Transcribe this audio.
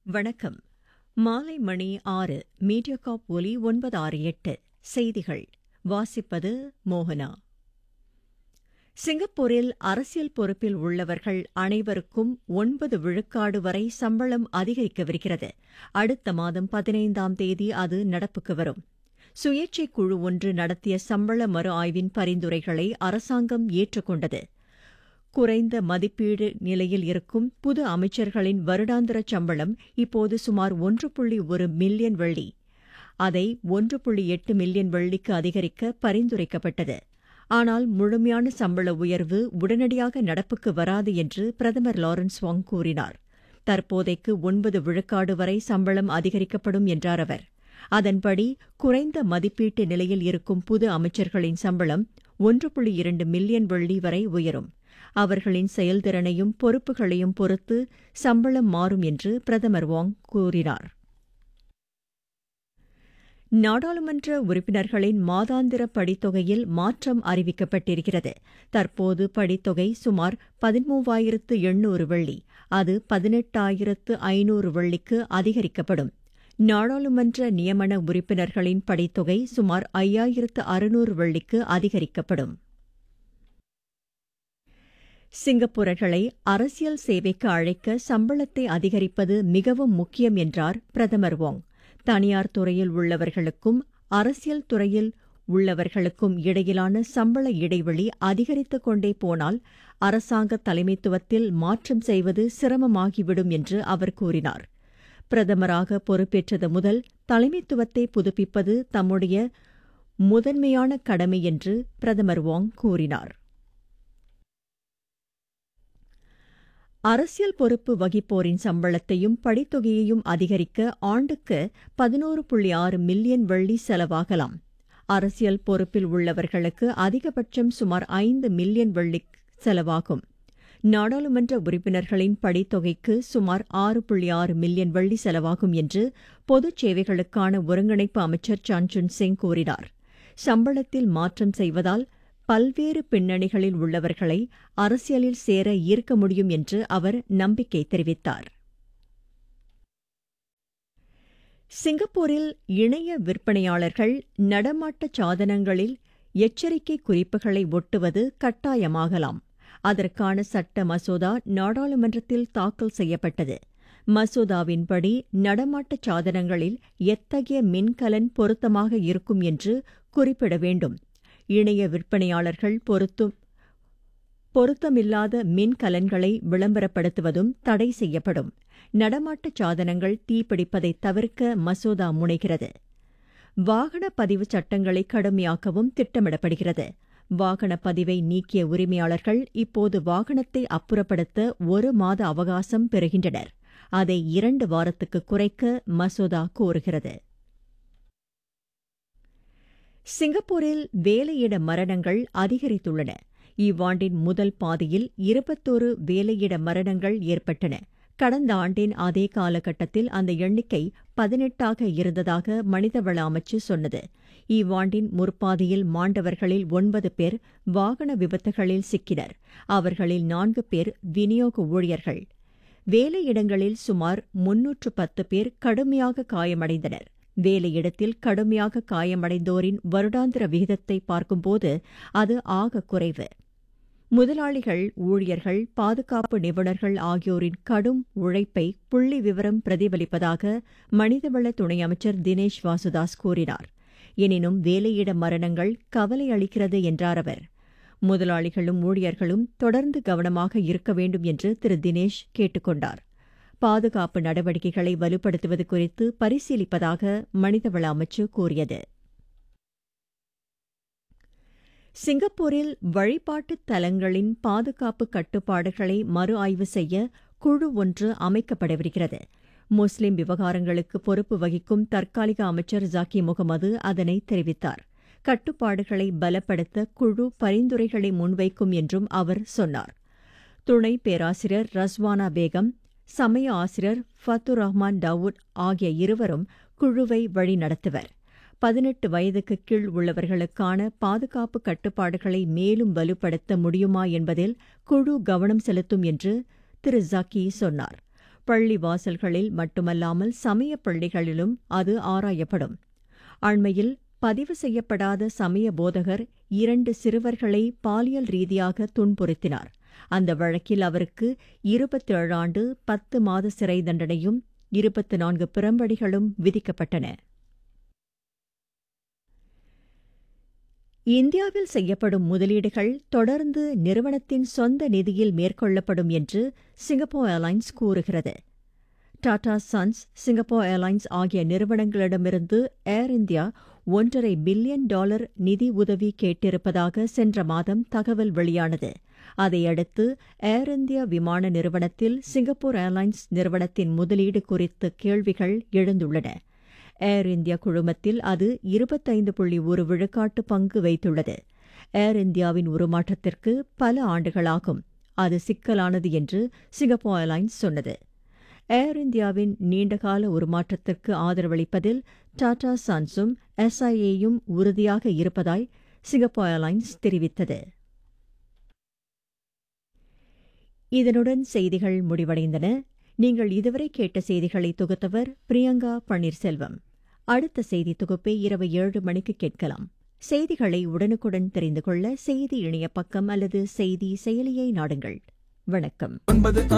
வணக்கம் மாலை மணி ஆறு மீடியாகாப் ஒலி ஒன்பது ஆறு எட்டு செய்திகள் வாசிப்பது மோகனா சிங்கப்பூரில் அரசியல் பொறுப்பில் உள்ளவர்கள் அனைவருக்கும் ஒன்பது விழுக்காடு வரை சம்பளம் அதிகரிக்கவிருக்கிறது அடுத்த மாதம் பதினைந்தாம் தேதி அது நடப்புக்கு வரும் சுயேட்சை குழு ஒன்று நடத்திய சம்பள மறு ஆய்வின் பரிந்துரைகளை அரசாங்கம் ஏற்றுக்கொண்டது குறைந்த மதிப்பீடு நிலையில் இருக்கும் புது அமைச்சர்களின் வருடாந்திர சம்பளம் இப்போது சுமார் ஒன்று புள்ளி ஒரு மில்லியன் வெள்ளி அதை ஒன்று புள்ளி எட்டு மில்லியன் வெள்ளிக்கு அதிகரிக்க பரிந்துரைக்கப்பட்டது ஆனால் முழுமையான சம்பள உயர்வு உடனடியாக நடப்புக்கு வராது என்று பிரதமர் லாரன்ஸ் வாங் கூறினார் தற்போதைக்கு ஒன்பது விழுக்காடு வரை சம்பளம் அதிகரிக்கப்படும் என்றார் அவர் அதன்படி குறைந்த மதிப்பீட்டு நிலையில் இருக்கும் புது அமைச்சர்களின் சம்பளம் ஒன்று புள்ளி இரண்டு மில்லியன் வெள்ளி வரை உயரும் அவர்களின் செயல்திறனையும் பொறுப்புகளையும் பொறுத்து சம்பளம் மாறும் என்று பிரதமர் வாங் கூறினார் நாடாளுமன்ற உறுப்பினர்களின் மாதாந்திர படித்தொகையில் மாற்றம் அறிவிக்கப்பட்டிருக்கிறது தற்போது படித்தொகை சுமார் பதிமூவாயிரத்து எண்ணூறு வெள்ளி அது பதினெட்டாயிரத்து ஐநூறு வெள்ளிக்கு அதிகரிக்கப்படும் நாடாளுமன்ற நியமன உறுப்பினர்களின் படித்தொகை சுமார் ஐயாயிரத்து அறுநூறு வெள்ளிக்கு அதிகரிக்கப்படும் சிங்கப்பூரர்களை அரசியல் சேவைக்கு அழைக்க சம்பளத்தை அதிகரிப்பது மிகவும் முக்கியம் என்றார் பிரதமர் வாங் தனியார் துறையில் உள்ளவர்களுக்கும் அரசியல் துறையில் உள்ளவர்களுக்கும் இடையிலான சம்பள இடைவெளி அதிகரித்துக் கொண்டே போனால் அரசாங்க தலைமைத்துவத்தில் மாற்றம் செய்வது சிரமமாகிவிடும் என்று அவர் கூறினார் பிரதமராக பொறுப்பேற்றது முதல் தலைமைத்துவத்தை புதுப்பிப்பது தம்முடைய முதன்மையான கடமை என்று பிரதமர் வாங் கூறினார் அரசியல் பொறுப்பு வகிப்போரின் சம்பளத்தையும் படித்தொகையையும் அதிகரிக்க ஆண்டுக்கு பதினோரு புள்ளி ஆறு மில்லியன் வெள்ளி செலவாகலாம் அரசியல் பொறுப்பில் உள்ளவர்களுக்கு அதிகபட்சம் சுமார் ஐந்து மில்லியன் வெள்ளி செலவாகும் நாடாளுமன்ற உறுப்பினர்களின் படித்தொகைக்கு சுமார் ஆறு புள்ளி ஆறு மில்லியன் வெள்ளி செலவாகும் என்று பொதுச் சேவைகளுக்கான ஒருங்கிணைப்பு அமைச்சர் சான்சுன் சிங் கூறினார் சம்பளத்தில் மாற்றம் செய்வதால் பல்வேறு பின்னணிகளில் உள்ளவர்களை அரசியலில் சேர ஈர்க்க முடியும் என்று அவர் நம்பிக்கை தெரிவித்தார் சிங்கப்பூரில் இணைய விற்பனையாளர்கள் நடமாட்ட சாதனங்களில் எச்சரிக்கை குறிப்புகளை ஒட்டுவது கட்டாயமாகலாம் அதற்கான சட்ட மசோதா நாடாளுமன்றத்தில் தாக்கல் செய்யப்பட்டது மசோதாவின்படி நடமாட்ட சாதனங்களில் எத்தகைய மின்கலன் பொருத்தமாக இருக்கும் என்று குறிப்பிட வேண்டும் இணைய விற்பனையாளர்கள் பொருத்தும் பொருத்தமில்லாத மின்கலன்களை விளம்பரப்படுத்துவதும் தடை செய்யப்படும் நடமாட்டச் சாதனங்கள் தீப்பிடிப்பதை தவிர்க்க மசோதா முனைகிறது வாகன பதிவு சட்டங்களை கடுமையாக்கவும் திட்டமிடப்படுகிறது வாகன பதிவை நீக்கிய உரிமையாளர்கள் இப்போது வாகனத்தை அப்புறப்படுத்த ஒரு மாத அவகாசம் பெறுகின்றனர் அதை இரண்டு வாரத்துக்கு குறைக்க மசோதா கோருகிறது சிங்கப்பூரில் வேலையிட மரணங்கள் அதிகரித்துள்ளன இவ்வாண்டின் முதல் பாதியில் இருபத்தோரு வேலையிட மரணங்கள் ஏற்பட்டன கடந்த ஆண்டின் அதே காலகட்டத்தில் அந்த எண்ணிக்கை பதினெட்டாக இருந்ததாக மனிதவள அமைச்சு சொன்னது இவ்வாண்டின் முற்பாதியில் மாண்டவர்களில் ஒன்பது பேர் வாகன விபத்துகளில் சிக்கினர் அவர்களில் நான்கு பேர் விநியோக ஊழியர்கள் வேலையிடங்களில் சுமார் முன்னூற்று பத்து பேர் கடுமையாக காயமடைந்தனர் வேலையிடத்தில் கடுமையாக காயமடைந்தோரின் வருடாந்திர விகிதத்தை பார்க்கும்போது அது ஆக குறைவு முதலாளிகள் ஊழியர்கள் பாதுகாப்பு நிபுணர்கள் ஆகியோரின் கடும் உழைப்பை புள்ளி விவரம் பிரதிபலிப்பதாக மனிதவள துணை அமைச்சர் தினேஷ் வாசுதாஸ் கூறினார் எனினும் வேலையிட மரணங்கள் கவலை அளிக்கிறது என்றார் அவர் முதலாளிகளும் ஊழியர்களும் தொடர்ந்து கவனமாக இருக்க வேண்டும் என்று திரு தினேஷ் கேட்டுக் கொண்டார் பாதுகாப்பு நடவடிக்கைகளை வலுப்படுத்துவது குறித்து பரிசீலிப்பதாக மனிதவள அமைச்சு கூறியது சிங்கப்பூரில் வழிபாட்டுத் தலங்களின் பாதுகாப்பு கட்டுப்பாடுகளை மறு ஆய்வு செய்ய குழு ஒன்று அமைக்கப்படவிருக்கிறது முஸ்லிம் விவகாரங்களுக்கு பொறுப்பு வகிக்கும் தற்காலிக அமைச்சர் ஜாக்கி முகமது அதனை தெரிவித்தார் கட்டுப்பாடுகளை பலப்படுத்த குழு பரிந்துரைகளை முன்வைக்கும் என்றும் அவர் சொன்னார் துணை பேராசிரியர் ரஸ்வானா பேகம் சமய ஆசிரியர் ஃபத்துர் ரஹ்மான் தாவூத் ஆகிய இருவரும் குழுவை வழிநடத்துவர் பதினெட்டு வயதுக்கு கீழ் உள்ளவர்களுக்கான பாதுகாப்பு கட்டுப்பாடுகளை மேலும் வலுப்படுத்த முடியுமா என்பதில் குழு கவனம் செலுத்தும் என்று திரு ஜக்கி சொன்னார் பள்ளி வாசல்களில் மட்டுமல்லாமல் சமய பள்ளிகளிலும் அது ஆராயப்படும் அண்மையில் பதிவு செய்யப்படாத சமய போதகர் இரண்டு சிறுவர்களை பாலியல் ரீதியாக துன்புறுத்தினார் அந்த வழக்கில் அவருக்கு இருபத்தேழு ஆண்டு பத்து மாத சிறை தண்டனையும் இருபத்து நான்கு பிறம்படிகளும் விதிக்கப்பட்டன இந்தியாவில் செய்யப்படும் முதலீடுகள் தொடர்ந்து நிறுவனத்தின் சொந்த நிதியில் மேற்கொள்ளப்படும் என்று சிங்கப்பூர் ஏர்லைன்ஸ் கூறுகிறது டாடா சன்ஸ் சிங்கப்பூர் ஏர்லைன்ஸ் ஆகிய நிறுவனங்களிடமிருந்து ஏர் இந்தியா ஒன்றரை பில்லியன் டாலர் நிதி உதவி கேட்டிருப்பதாக சென்ற மாதம் தகவல் வெளியானது அதையடுத்து ஏர் இந்தியா விமான நிறுவனத்தில் சிங்கப்பூர் ஏர்லைன்ஸ் நிறுவனத்தின் முதலீடு குறித்து கேள்விகள் எழுந்துள்ளன ஏர் இந்தியா குழுமத்தில் அது இருபத்தைந்து புள்ளி ஒரு விழுக்காட்டு பங்கு வைத்துள்ளது ஏர் இந்தியாவின் உருமாற்றத்திற்கு பல ஆண்டுகளாகும் அது சிக்கலானது என்று சிங்கப்பூர் ஏர்லைன்ஸ் சொன்னது ஏர் இந்தியாவின் நீண்டகால உருமாற்றத்திற்கு ஆதரவளிப்பதில் டாடா சன்ஸும் எஸ்ஐஏயும் உறுதியாக இருப்பதாய் சிங்கப்பூர் ஏர்லைன்ஸ் தெரிவித்தது இதனுடன் செய்திகள் முடிவடைந்தன நீங்கள் இதுவரை கேட்ட செய்திகளை தொகுத்தவர் பிரியங்கா பன்னீர்செல்வம் அடுத்த செய்தி தொகுப்பை இரவு ஏழு மணிக்கு கேட்கலாம் செய்திகளை உடனுக்குடன் தெரிந்து கொள்ள செய்தி இணைய பக்கம் அல்லது செய்தி செயலியை நாடுங்கள் வணக்கம் ஒன்பது